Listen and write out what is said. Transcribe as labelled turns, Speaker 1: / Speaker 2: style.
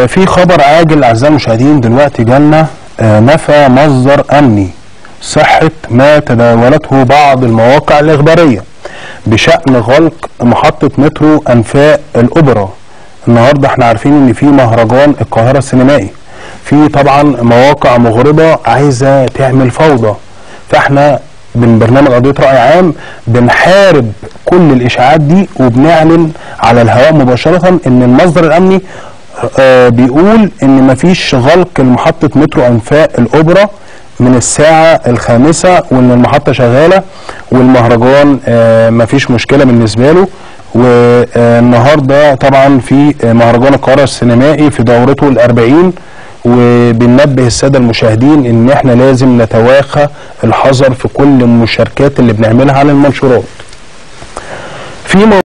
Speaker 1: آه، في خبر عاجل اعزائي المشاهدين دلوقتي جالنا آه، نفى مصدر امني صحه ما تداولته بعض المواقع الاخباريه بشان غلق محطه مترو انفاق الاوبرا النهارده احنا عارفين ان في مهرجان القاهره السينمائي في طبعا مواقع مغرضه عايزه تعمل فوضى فاحنا من برنامج قضيه راي عام بنحارب كل الاشاعات دي وبنعلن على الهواء مباشره ان المصدر الامني آه، بيقول ان مفيش غلق لمحطه مترو انفاق الاوبرا من الساعه الخامسه وان المحطه شغاله والمهرجان آه، مفيش مشكله بالنسبه له والنهارده طبعا في مهرجان القاهره السينمائي في دورته الأربعين وبننبه الساده المشاهدين ان احنا لازم نتواخى الحذر في كل المشاركات اللي بنعملها على المنشورات. في مو...